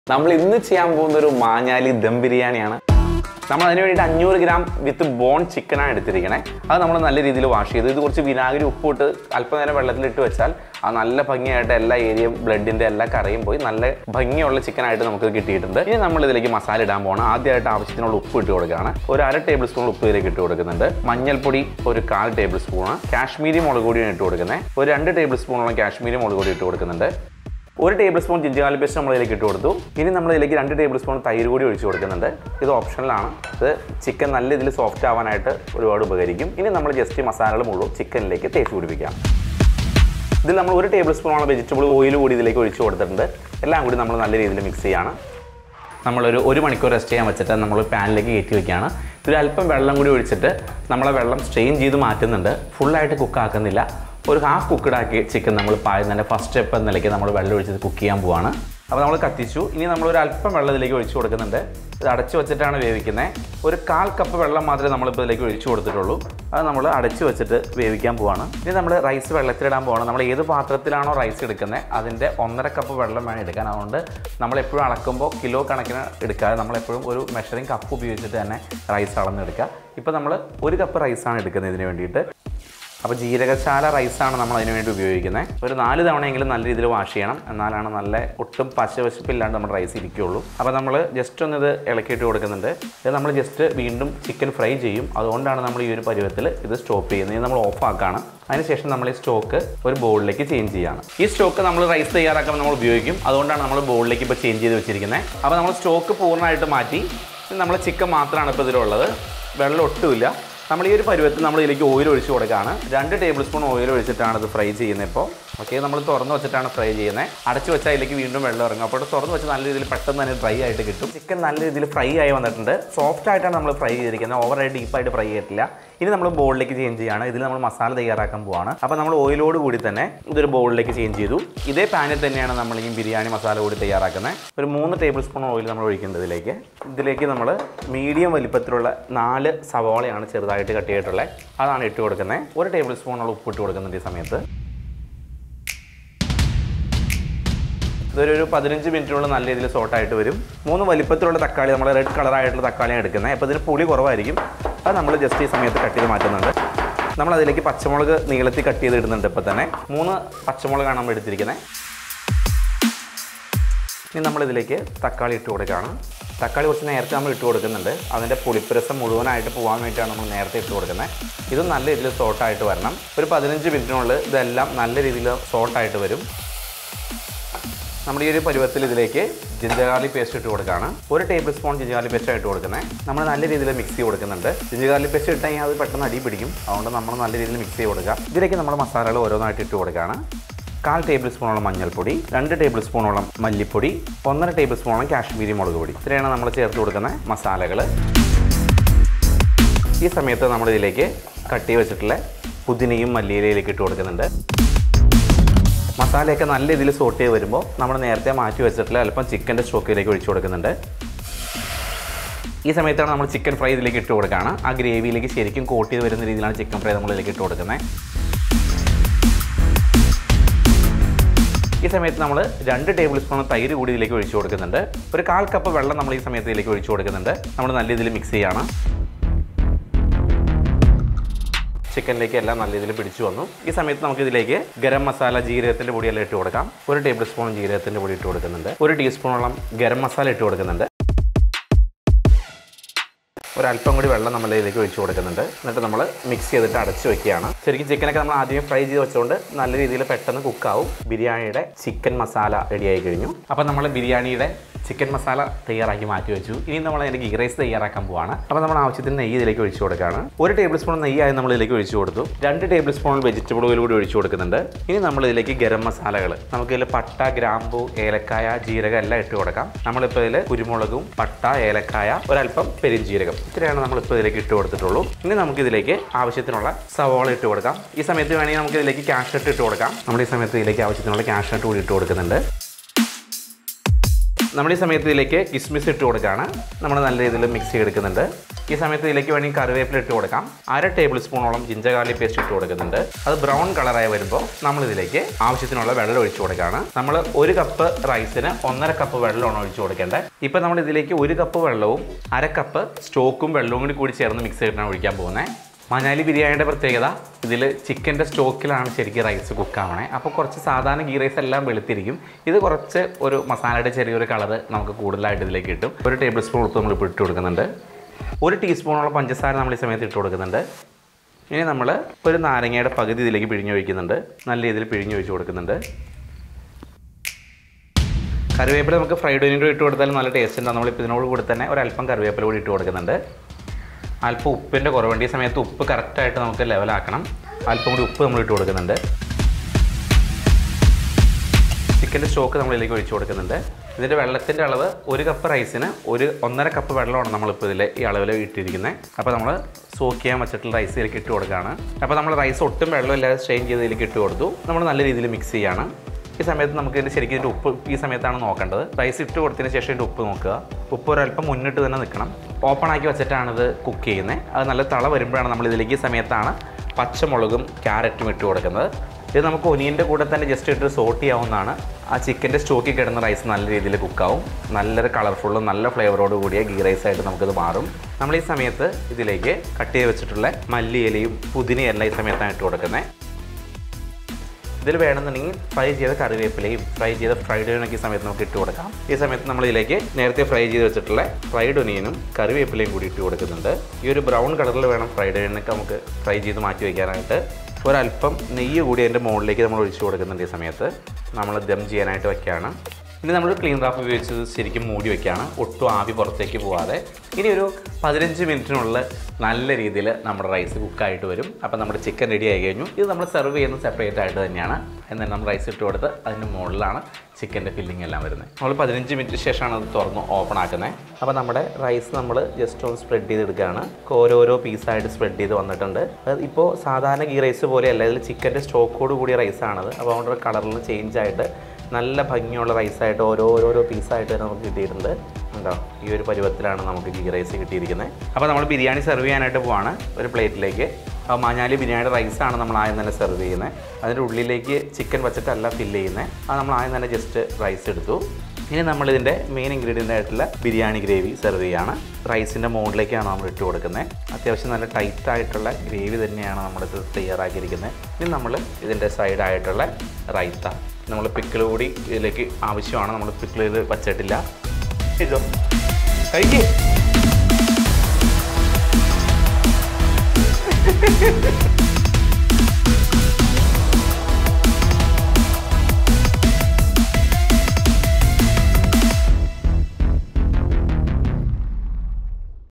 നമ്മൾ ഇന്ന് ചെയ്യാൻ പോകുന്ന ഒരു മാഞ്ഞാലി ദം ബിരിയാണിയാണ് നമ്മൾ അതിന് വേണ്ടിയിട്ട് അഞ്ഞൂറ് ഗ്രാം വിത്ത് ബോൺ ചിക്കനാണ് എടുത്തിരിക്കണേ അത് നമ്മൾ നല്ല രീതിയിൽ വാഷ് ചെയ്തു ഇത് കുറച്ച് വിനാഗിരി ഉപ്പിട്ട് അല്പനേരം വെള്ളത്തിലിട്ട് വെച്ചാൽ ആ നല്ല ഭംഗിയായിട്ട് എല്ലാ ഏരിയയും ബ്ലഡിൻ്റെ എല്ലാ കറയും പോയി നല്ല ഭംഗിയുള്ള ചിക്കനായിട്ട് നമുക്ക് കിട്ടിയിട്ടുണ്ട് ഇനി നമ്മൾ ഇതിലേക്ക് മസാല ഇടാൻ പോകണം ആദ്യമായിട്ട് ആവശ്യത്തിനുള്ള ഉപ്പ് ഇട്ട് കൊടുക്കുകയാണ് ഒരു അര ടേബിൾ സ്പൂൺ ഉപ്പ് ഇതിലേക്ക് ഇട്ട് കൊടുക്കുന്നുണ്ട് മഞ്ഞൾപ്പൊടി ഒരു കാൽ ടേബിൾ സ്പൂണ് കാശ്മീരി മുളക് പൊടിയാണ് ഇട്ട് കൊടുക്കുന്നത് ഒരു രണ്ട് ടേബിൾ സ്പൂണോളം കാശ്മീരി മുളക് പൊടി ഇട്ട് കൊടുക്കുന്നുണ്ട് ഒരു ടേബിൾ സ്പൂൺ ജിഞ്ചർ പേസ്റ്റ് നമ്മൾ ഇതിലേക്ക് ഇട്ട് കൊടുത്തു ഇനി നമ്മൾ ഇതിലേക്ക് രണ്ട് ടേബിൾ സ്പൂൺ തൈര് കൂടി ഒഴിച്ച് കൊടുക്കുന്നുണ്ട് ഇത് ഓപ്ഷണലാണ് ഇത് ചിക്കൻ നല്ല ഇതിൽ സോഫ്റ്റ് ആവാനായിട്ട് ഒരുപാട് ഉപകരിക്കും ഇനി നമ്മൾ ജസ്റ്റ് മസാലകൾ മുഴുവൻ ചിക്കനിലേക്ക് തേച്ച് പിടിപ്പിക്കാം ഇതിൽ നമ്മൾ ഒരു ടേബിൾ സ്പൂണോളം വെജിറ്റബിൾ ഓയിൽ കൂടി ഇതിലേക്ക് ഒഴിച്ച് കൊടുത്തിട്ടുണ്ട് എല്ലാം കൂടി നമ്മൾ നല്ല രീതിയിൽ മിക്സ് ചെയ്യാണ് നമ്മളൊരു ഒരു മണിക്കൂർ റെസ്റ്റ് ചെയ്യാൻ വെച്ചിട്ട് നമ്മൾ പാനിലേക്ക് കയറ്റി വെക്കുകയാണ് ഇതിൽ അല്പം വെള്ളം കൂടി ഒഴിച്ചിട്ട് നമ്മളെ വെള്ളം സ്ട്രെയിൻ ചെയ്ത് മാറ്റുന്നുണ്ട് ഫുള്ളായിട്ട് കുക്കാക്കുന്നില്ല ഒരു ഹാഫ് കുക്കഡ് ആക്കി ചിക്കൻ നമ്മൾ പായം തന്നെ ഫസ്റ്റ് സ്റ്റെപ്പ് എന്ന നിലയ്ക്ക് നമ്മൾ വെള്ളം ഒഴിച്ചത് കുക്ക് ചെയ്യാൻ പോവാണ് അപ്പോൾ നമ്മൾ കത്തിച്ചു ഇനി നമ്മൾ ഒരു അല്പം വെള്ളം ഇതിലേക്ക് ഒഴിച്ചു കൊടുക്കുന്നുണ്ട് ഇത് അടച്ചു വെച്ചിട്ടാണ് വേവിക്കുന്നത് ഒരു കാൽ കപ്പ് വെള്ളം മാത്രമേ നമ്മളിപ്പോൾ ഇതിലേക്ക് ഒഴിച്ചു കൊടുത്തിട്ടുള്ളൂ അത് നമ്മൾ അടച്ചു വെച്ചിട്ട് വേവിക്കാൻ പോവാണ് ഇനി നമ്മൾ റൈസ് വെള്ളത്തിലിടാൻ പോവാണ് നമ്മൾ ഏത് പാത്രത്തിലാണോ റൈസ് എടുക്കുന്നത് അതിൻ്റെ ഒന്നര കപ്പ് വെള്ളം വേണം എടുക്കാൻ അതുകൊണ്ട് നമ്മൾ എപ്പോഴും അളക്കുമ്പോൾ കിലോ കണക്കിന് എടുക്കാതെ നമ്മളെപ്പോഴും ഒരു മെഷറിംഗ് കപ്പ് ഉപയോഗിച്ചിട്ട് തന്നെ റൈസ് അളന്നെടുക്കുക ഇപ്പോൾ നമ്മൾ ഒരു കപ്പ് റൈസാണ് എടുക്കുന്നത് ഇതിന് വേണ്ടിയിട്ട് അപ്പോൾ ജീരകശാല റൈസാണ് നമ്മൾ അതിന് വേണ്ടി ഉപയോഗിക്കുന്നത് ഒരു നാല് തവണയെങ്കിലും നല്ല രീതിയിൽ വാഷ് ചെയ്യണം എന്നാലാണ് നല്ല ഒട്ടും പച്ചവശപ്പില്ലാണ്ട് നമ്മുടെ റൈസ് ഇരിക്കുകയുള്ളൂ അപ്പോൾ നമ്മൾ ജസ്റ്റ് ഒന്ന് ഇത് ഇളക്കിയിട്ട് കൊടുക്കുന്നുണ്ട് ഇത് നമ്മൾ ജസ്റ്റ് വീണ്ടും ചിക്കൻ ഫ്രൈ ചെയ്യും അതുകൊണ്ടാണ് നമ്മൾ ഈ ഒരു പരുവത്തിൽ ഇത് സ്റ്റോപ്പ് ചെയ്യുന്നത് ഇത് നമ്മൾ ഓഫ് ആക്കാണ് അതിനുശേഷം നമ്മൾ ഈ സ്റ്റോക്ക് ഒരു ബോളിലേക്ക് ചേഞ്ച് ചെയ്യാണ് ഈ സ്റ്റോക്ക് നമ്മൾ റൈസ് തയ്യാറാക്കാൻ നമ്മൾ ഉപയോഗിക്കും അതുകൊണ്ടാണ് നമ്മൾ ബോളിലേക്ക് ഇപ്പോൾ ചേഞ്ച് ചെയ്ത് വെച്ചിരിക്കുന്നത് അപ്പോൾ നമ്മൾ സ്റ്റോക്ക് പൂർണ്ണമായിട്ട് മാറ്റി നമ്മൾ ചിക്കൻ മാത്രമാണ് ഇപ്പോൾ ഇതിലുള്ളത് വെള്ളം ഒട്ടുമില്ല നമ്മൾ ഈ ഒരു പരുവത്തിൽ നമ്മൾ ഇതിലേക്ക് ഓയിൽ ഒഴിച്ച് കൊടുക്കുകയാണ് രണ്ട് ടേബിൾ സ്പൂൺ ഓയിൽ ഒഴിച്ചിട്ടാണ് ഇത് ഫ്രൈ ചെയ്യുന്നത് ഇപ്പോൾ ഓക്കെ നമ്മൾ തുറന്ന് വെച്ചിട്ടാണ് ഫ്രൈ ചെയ്യുന്നത് അടച്ച് വെച്ചാൽ അതിലേക്ക് വീണ്ടും വെള്ളം ഇറങ്ങും അപ്പോൾ തുറന്ന് വെച്ച് നല്ല രീതിയിൽ പെട്ടെന്ന് തന്നെ ഡ്രൈ ആയിട്ട് കിട്ടും ചിക്കൻ നല്ല രീതിയിൽ ഫ്രൈ ആയി വന്നിട്ടുണ്ട് സോഫ്റ്റ് ആയിട്ടാണ് നമ്മൾ ഫ്രൈ ചെയ്തിരിക്കുന്നത് ഓവറായിട്ട് ഡീപ്പായിട്ട് ഫ്രൈ ചെയ്തിട്ടില്ല ഇനി നമ്മൾ ബോളിലേക്ക് ചേഞ്ച് ചെയ്യാണ് ഇതിൽ നമ്മൾ മസാല തയ്യാറാക്കാൻ പോവാണ് അപ്പോൾ നമ്മൾ ഓയിലോട് കൂടി തന്നെ ഇതൊരു ബോളിലേക്ക് ചേഞ്ച് ചെയ്തു ഇതേ പാനിൽ തന്നെയാണ് നമ്മൾ ഈ ബിരിയാണി മസാല കൂടി തയ്യാറാക്കുന്നത് ഒരു മൂന്ന് ടേബിൾ സ്പൂൺ ഓയിൽ നമ്മൾ ഒഴിക്കേണ്ടത് ഇതിലേക്ക് ഇതിലേക്ക് നമ്മൾ മീഡിയം വലിപ്പത്തിലുള്ള നാല് സവാളയാണ് ചെറുതായിട്ട് കട്ട് ചെയ്തിട്ടുള്ളത് അതാണ് ഇട്ട് കൊടുക്കുന്നത് ഒരു ടേബിൾ സ്പൂണോളം ഉപ്പ് ഇട്ട് കൊടുക്കുന്നുണ്ട് ഈ സമയത്ത് ഇതൊരു ഒരു പതിനഞ്ച് മിനിറ്റിനുള്ളിൽ നല്ല രീതിയിൽ സോട്ടായിട്ട് വരും മൂന്ന് വലിപ്പത്തിലുള്ള തക്കാളി നമ്മൾ റെഡ് കളറായിട്ടുള്ള തക്കാളിയാണ് എടുക്കുന്നത് അപ്പോൾ ഇതിന് പുളി കുറവായിരിക്കും അത് നമ്മൾ ജസ്റ്റ് ഈ സമയത്ത് കട്ട് ചെയ്ത് മാറ്റുന്നുണ്ട് നമ്മൾ അതിലേക്ക് പച്ചമുളക് നീളത്തിൽ കട്ട് ചെയ്ത് ഇടുന്നുണ്ട് ഇപ്പോൾ തന്നെ മൂന്ന് പച്ചമുളകാണ് നമ്മൾ എടുത്തിരിക്കുന്നത് ഇനി നമ്മളിതിലേക്ക് തക്കാളി ഇട്ട് കൊടുക്കുകയാണ് തക്കാളി കുറച്ച് നേരത്തെ നമ്മൾ ഇട്ട് കൊടുക്കുന്നുണ്ട് അതിൻ്റെ പുളിപ്പരസം മുഴുവനായിട്ട് പോകാൻ വേണ്ടിയിട്ടാണ് നമ്മൾ നേരത്തെ ഇട്ട് കൊടുക്കുന്നത് ഇത് നല്ല രീതിയിൽ സോട്ടായിട്ട് വരണം ഒരു പതിനഞ്ച് മിനിറ്റിനുള്ളിൽ ഇതെല്ലാം നല്ല രീതിയിൽ സോട്ടായിട്ട് വരും നമ്മൾ ഈ ഒരു പരുവത്തിൽ ഇതിലേക്ക് ജിഞ്ചർ ഗാർലിക് പേസ്റ്റ് ഇട്ട് കൊടുക്കുകയാണ് ഒരു tablespoon ginger garlic paste ആയിട്ട് കൊടുക്കുന്നത് നമ്മൾ നല്ല രീതിയിൽ മിക്സ് ചെയ്ത് കൊടുക്കുന്നുണ്ട് ജിഞ്ചർ ഗാർലിക് പേസ്റ്റ് ഇട്ട് കഴിഞ്ഞാൽ അത് പെട്ടെന്ന് അടി പിടിക്കും അതുകൊണ്ട് നമ്മൾ നല്ല രീതിയിൽ മിക്സ് ചെയ്ത് കൊടുക്കുക ഇതിലേക്ക് നമ്മൾ മസാലകൾ ഓരോന്നായിട്ട് ഇട്ട് കൊടുക്കുകയാണ് കാൽ ടേബിൾ സ്പൂണോളം മഞ്ഞൾപ്പൊടി രണ്ട് ടേബിൾ സ്പൂണോളം മല്ലിപ്പൊടി ഒന്നര ടേബിൾ സ്പൂണോളം കാശ്മീരി മുളക് പൊടി ഇത്രയാണ് നമ്മൾ ചേർത്ത് കൊടുക്കുന്ന മസാലകൾ ഈ സമയത്ത് നമ്മൾ ഇതിലേക്ക് കട്ടി വെച്ചിട്ടുള്ള പുതിനയും മല്ലിയിലയിലേക്ക് ഇട്ട് കൊടുക്കുന്നുണ്ട് മസാലയൊക്കെ നല്ല രീതിയിൽ സോട്ട് ചെയ്ത് വരുമ്പോൾ നമ്മൾ നേരത്തെ മാറ്റി വെച്ചിട്ടുള്ള അല്പം ചിക്കൻ്റെ സ്റ്റോക്കിലേക്ക് ഒഴിച്ചു കൊടുക്കുന്നുണ്ട് ഈ സമയത്താണ് നമ്മൾ ചിക്കൻ ഫ്രൈ ഇതിലേക്ക് ഇട്ട് കൊടുക്കുകയാണ് ആ ഗ്രേവിയിലേക്ക് ശരിക്കും കോട്ട് ചെയ്ത് വരുന്ന രീതിയിലാണ് ചിക്കൻ ഫ്രൈ നമ്മൾ ഇതിലേക്ക് ഇട്ട് കൊടുക്കുന്നത് ഈ സമയത്ത് നമ്മൾ രണ്ട് ടേബിൾ സ്പൂൺ തൈര് കൂടി ഇതിലേക്ക് ഒഴിച്ചു കൊടുക്കുന്നുണ്ട് ഒരു കാൽ കപ്പ് വെള്ളം നമ്മൾ ഈ സമയത്ത് ഇതിലേക്ക് ഒഴിച്ചു കൊടുക്കുന്നുണ്ട് നമ്മൾ നല്ല രീതിയിൽ മിക്സ് ചെയ്യാണ് ചിക്കനിലേക്ക് എല്ലാം നല്ല രീതിയിൽ പിടിച്ചു വന്നു ഈ സമയത്ത് നമുക്ക് ഇതിലേക്ക് ഗരം മസാല ജീരകത്തിൻ്റെ പൊടിയെല്ലാം ഇട്ട് കൊടുക്കാം ഒരു ടേബിൾ സ്പൂൺ ജീരകത്തിൻ്റെ പൊടി ഇട്ട് കൊടുക്കുന്നുണ്ട് ഒരു ടീസ്പൂണോളം ഗരം മസാല ഇട്ട് കൊടുക്കുന്നുണ്ട് ഒരല്പം കൂടി വെള്ളം നമ്മൾ ഇതിലേക്ക് ഒഴിച്ചു കൊടുക്കുന്നുണ്ട് എന്നിട്ട് നമ്മൾ മിക്സ് ചെയ്തിട്ട് അടച്ചു വെക്കുകയാണ് ശരിക്കും ചിക്കനൊക്കെ നമ്മൾ ആദ്യമേ ഫ്രൈ ചെയ്ത് വെച്ചുകൊണ്ട് നല്ല രീതിയിൽ പെട്ടെന്ന് കുക്കാവും ബിരിയാണിയുടെ ചിക്കൻ മസാല റെഡിയായി കഴിഞ്ഞു അപ്പോൾ നമ്മൾ ബിരിയാണിയുടെ ചിക്കൻ മസാല തയ്യാറാക്കി മാറ്റി വെച്ചു ഇനി നമ്മൾ അതിൻ്റെ ഗീ റൈസ് തയ്യാറാക്കാൻ പോവാണ് അപ്പോൾ നമ്മൾ ആവശ്യത്തിന് നെയ്യ് ഇതിലേക്ക് ഒഴിച്ചു കൊടുക്കുകയാണ് ഒരു ടേബിൾ സ്പൂൺ നെയ്യായി നമ്മൾ ഇതിലേക്ക് ഒഴിച്ചു കൊടുത്തു രണ്ട് ടേബിൾ സ്പൂൺ വെജിറ്റബിൾ ഓയിൽ കൂടി ഒഴിച്ചു കൊടുക്കുന്നുണ്ട് ഇനി നമ്മൾ ഇതിലേക്ക് ഗരം മസാലകൾ നമുക്ക് ഇതിൽ പട്ട ഗ്രാമ്പു ഏലക്കായ ജീരകം എല്ലാം ഇട്ട് കൊടുക്കാം നമ്മളിപ്പോൾ ഇതിൽ കുരുമുളകും പട്ട ഏലക്കായ ഒരല്പം പെരിഞ്ജീരകം ഇത്രയാണ് നമ്മളിപ്പോൾ ഇതിലേക്ക് ഇട്ട് കൊടുത്തിട്ടുള്ളൂ ഇനി നമുക്ക് ഇതിലേക്ക് ആവശ്യത്തിനുള്ള സവോള ഇട്ട് കൊടുക്കാം ഈ സമയത്ത് വേണമെങ്കിൽ നമുക്ക് ഇതിലേക്ക് ക്യാഷ് ഇട്ട് കൊടുക്കാം നമ്മൾ ഈ സമയത്ത് ഇതിലേക്ക് ആവശ്യത്തിനുള്ള ക്യാഷ് കൂടി ഇട്ട് കൊടുക്കുന്നുണ്ട് നമ്മൾ ഈ സമയത്ത് ഇതിലേക്ക് കിസ്മിസ് ഇട്ട് കൊടുക്കുകയാണ് നമ്മൾ നല്ല രീതിയിൽ മിക്സ് ചെയ്തെടുക്കുന്നുണ്ട് ഈ സമയത്ത് ഇതിലേക്ക് വേണമെങ്കിൽ കറിവേപ്പില ഇട്ട് കൊടുക്കാം അര ടേബിൾ സ്പൂണോളം ജിഞ്ചർ ഗാർലിക് പേസ്റ്റ് ഇട്ട് കൊടുക്കുന്നുണ്ട് അത് ബ്രൗൺ കളറായി വരുമ്പോൾ നമ്മൾ ഇതിലേക്ക് ആവശ്യത്തിനുള്ള വെള്ളം ഒഴിച്ചു കൊടുക്കുകയാണ് നമ്മൾ ഒരു കപ്പ് റൈസിന് ഒന്നര കപ്പ് വെള്ളമാണ് ഒഴിച്ചു കൊടുക്കേണ്ടത് ഇപ്പം നമ്മൾ ഇതിലേക്ക് ഒരു കപ്പ് വെള്ളവും അര കപ്പ് സ്റ്റോക്കും വെള്ളവും കൂടി കൂടി ചേർന്ന് മിക്സ് ചെയ്തിട്ടാണ് ഒഴിക്കാൻ പോകുന്നത് മനാലി ബിരിയാണിയുടെ പ്രത്യേകത ഇതിൽ ചിക്കൻ്റെ സ്റ്റോക്കിലാണ് ശരിക്കും റൈസ് കുക്കാവണേ അപ്പോൾ കുറച്ച് സാധാരണ ഗീ റൈസ് എല്ലാം വെളുത്തിരിക്കും ഇത് കുറച്ച് ഒരു മസാലയുടെ ചെറിയൊരു കളർ നമുക്ക് കൂടുതലായിട്ട് ഇതിലേക്ക് കിട്ടും ഒരു ടേബിൾ സ്പൂൺ ഉപ്പ് നമ്മൾ ഇപ്പോൾ ഇട്ട് കൊടുക്കുന്നുണ്ട് ഒരു ടീസ്പൂണോളം പഞ്ചസാര നമ്മൾ ഈ സമയത്ത് ഇട്ട് കൊടുക്കുന്നുണ്ട് ഇനി നമ്മൾ ഒരു നാരങ്ങയുടെ പകുതി ഇതിലേക്ക് പിഴിഞ്ഞൊഴിക്കുന്നുണ്ട് നല്ല രീതിയിൽ പിഴിഞ്ഞൊഴിച്ച് കൊടുക്കുന്നുണ്ട് കറിവേപ്പില നമുക്ക് ഫ്രൈഡ് ഒനിയൻ ഇട്ട് കൊടുത്താലും നല്ല ടേസ്റ്റ് ഉണ്ടാകും നമ്മളിപ്പോൾ ഇതിനോട് കൂടി തന്നെ ഒരു അല്പം കറിവേപ്പില കൂടി ഇട്ട് കൊടുക്കുന്നുണ്ട് അല്പം ഉപ്പിൻ്റെ കുറവുണ്ട് ഈ സമയത്ത് ഉപ്പ് കറക്റ്റായിട്ട് നമുക്ക് ലെവലാക്കണം അല്പം കൂടി ഉപ്പ് നമ്മൾ ഇട്ട് കൊടുക്കുന്നുണ്ട് ചിക്കൻ്റെ സ്റ്റോക്ക് നമ്മൾ ഇതിലേക്ക് ഒഴിച്ചു കൊടുക്കുന്നുണ്ട് ഇതിൻ്റെ വെള്ളത്തിൻ്റെ അളവ് ഒരു കപ്പ് റൈസിന് ഒരു ഒന്നര കപ്പ് വെള്ളമാണ് നമ്മളിപ്പോൾ ഇതിൽ ഈ അളവിൽ ഇട്ടിരിക്കുന്നത് അപ്പോൾ നമ്മൾ സോക്ക് ചെയ്യാൻ വെച്ചിട്ടുള്ള റൈസ് ഇതിലേക്ക് ഇട്ട് കൊടുക്കുകയാണ് അപ്പോൾ നമ്മൾ റൈസ് ഒട്ടും വെള്ളമില്ലാതെ സ്ട്രെയിൻ ചെയ്ത് ഇതിലേക്ക് ഇട്ട് കൊടുത്തു നമ്മൾ നല്ല രീതിയിൽ മിക്സ് ചെയ്യാണ് ഈ സമയത്ത് നമുക്ക് ഇതിൻ്റെ ശരിക്കും ഇതിൻ്റെ ഉപ്പ് ഈ സമയത്താണ് നോക്കേണ്ടത് റൈസ് ഇട്ട് കൊടുത്തതിന് ശേഷം ഇതിൻ്റെ ഉപ്പ് നോക്കുക ഉപ്പ് ഒരല്പം മുന്നിട്ട് തന്നെ നിൽക്കണം ഓപ്പൺ ആക്കി വെച്ചിട്ടാണ് ഇത് കുക്ക് ചെയ്യുന്നത് അത് നല്ല തള വരുമ്പോഴാണ് നമ്മൾ ഇതിലേക്ക് ഈ സമയത്താണ് പച്ചമുളകും ക്യാരറ്റും ഇട്ട് കൊടുക്കുന്നത് ഇത് നമുക്ക് ഒനിയൻ്റെ കൂടെ തന്നെ ജസ്റ്റ് ഇട്ട് സോട്ട് ചെയ്യാവുന്നതാണ് ആ ചിക്കൻ്റെ സ്റ്റോക്കിൽ കിടന്ന റൈസ് നല്ല രീതിയിൽ കുക്കാവും നല്ലൊരു കളർഫുള്ളും നല്ല ഫ്ലേവറോട് കൂടിയ ഗീ റൈസ് ആയിട്ട് നമുക്കിത് മാറും നമ്മൾ ഈ സമയത്ത് ഇതിലേക്ക് കട്ട് ചെയ്ത് വെച്ചിട്ടുള്ള മല്ലിയിലയും പുതിനയെല്ലാം ഈ സമയത്താണ് ഇട്ട് കൊടുക്കുന്നത് ഇതിൽ വേണമെന്നുണ്ടെങ്കിൽ ഫ്രൈ ചെയ്ത കറിവേപ്പിലയും ഫ്രൈ ചെയ്ത ഫ്രൈഡ് ഒനിയനൊക്കെ ഈ സമയത്ത് നമുക്ക് ഇട്ട് കൊടുക്കാം ഈ സമയത്ത് നമ്മൾ ഇതിലേക്ക് നേരത്തെ ഫ്രൈ ചെയ്ത് വെച്ചിട്ടുള്ള ഫ്രൈഡ് ഒനിയനും കറിവേപ്പിലയും കൂടി ഇട്ട് കൊടുക്കുന്നുണ്ട് ഈ ഒരു ബ്രൗൺ കളറിൽ വേണം ഫ്രൈഡ് ഒനിയനൊക്കെ നമുക്ക് ഫ്രൈ ചെയ്ത് മാറ്റി വയ്ക്കാനായിട്ട് ഒരല്പം നെയ്യ് കൂടി അതിൻ്റെ മുകളിലേക്ക് നമ്മൾ ഒഴിച്ചു കൊടുക്കുന്നുണ്ട് ഈ സമയത്ത് നമ്മൾ ദം ചെയ്യാനായിട്ട് വയ്ക്കുകയാണ് ഇനി നമ്മൾ ക്ലീൻ റാപ്പ് ഉപയോഗിച്ച് ശരിക്കും മൂടി വെക്കുകയാണ് ഒട്ടും ആവി പുറത്തേക്ക് പോവാതെ ഇനി ഒരു പതിനഞ്ച് മിനിറ്റിനുള്ളിൽ നല്ല രീതിയിൽ നമ്മുടെ റൈസ് കുക്കായിട്ട് വരും അപ്പോൾ നമ്മുടെ ചിക്കൻ റെഡി ആയി കഴിഞ്ഞു ഇത് നമ്മൾ സെർവ് ചെയ്യുന്നത് സെപ്പറേറ്റ് ആയിട്ട് തന്നെയാണ് എന്നാൽ നമ്മൾ റൈസ് ഇട്ട് കൊടുത്ത് അതിൻ്റെ മുകളിലാണ് ചിക്കൻ്റെ ഫില്ലിംഗ് എല്ലാം വരുന്നത് നമ്മൾ പതിനഞ്ച് മിനിറ്റ് ശേഷമാണ് അത് തുറന്ന് ഓപ്പൺ ആക്കുന്നത് അപ്പോൾ നമ്മുടെ റൈസ് നമ്മൾ ജസ്റ്റ് ഒന്ന് സ്പ്രെഡ് ചെയ്തെടുക്കുകയാണ് ഓരോരോ പീസായിട്ട് സ്പ്രെഡ് ചെയ്ത് വന്നിട്ടുണ്ട് അത് ഇപ്പോൾ സാധാരണ ഗീ റൈസ് പോലെയല്ല ഇതിൽ ചിക്കൻ്റെ സ്റ്റോക്കോട് കൂടിയ റൈസാണത് അപ്പോൾ അതുകൊണ്ട് കളറിൽ ചേഞ്ച് ആയിട്ട് നല്ല ഭംഗിയുള്ള റൈസായിട്ട് ഓരോ ഓരോരോ പീസായിട്ട് നമുക്ക് കിട്ടിയിട്ടുണ്ട് ഉണ്ടോ ഈ ഒരു പരുവത്തിലാണ് നമുക്ക് ഗീ റൈസ് കിട്ടിയിരിക്കുന്നത് അപ്പോൾ നമ്മൾ ബിരിയാണി സെർവ് ചെയ്യാനായിട്ട് പോവാണ് ഒരു പ്ലേറ്റിലേക്ക് അപ്പോൾ മഞ്ഞാലി ബിരിയാണിയുടെ റൈസാണ് നമ്മൾ ആദ്യം തന്നെ സെർവ് ചെയ്യുന്നത് അതിൻ്റെ ഉള്ളിലേക്ക് ചിക്കൻ വെച്ചിട്ടല്ല ഫില്ല് ചെയ്യുന്നത് അത് നമ്മൾ ആദ്യം തന്നെ ജസ്റ്റ് റൈസ് എടുത്തു ഇനി നമ്മളിതിൻ്റെ മെയിൻ ഇൻഗ്രീഡിയൻ്റ് ആയിട്ടുള്ള ബിരിയാണി ഗ്രേവി സെർവ് ചെയ്യാണ് റൈസിൻ്റെ മുകളിലേക്കാണ് നമ്മൾ ഇട്ട് കൊടുക്കുന്നത് അത്യാവശ്യം നല്ല ടൈറ്റ് ആയിട്ടുള്ള ഗ്രേവി തന്നെയാണ് നമ്മളിത് തയ്യാറാക്കിയിരിക്കുന്നത് ഇനി നമ്മൾ ഇതിൻ്റെ സൈഡായിട്ടുള്ള റൈത്ത നമ്മൾ പിക്കിൾ കൂടി ഇതിലേക്ക് ആവശ്യമാണ് നമ്മൾ പിക്കിൾ ഇത് വച്ചിട്ടില്ല ഇതോ കഴിക്കേ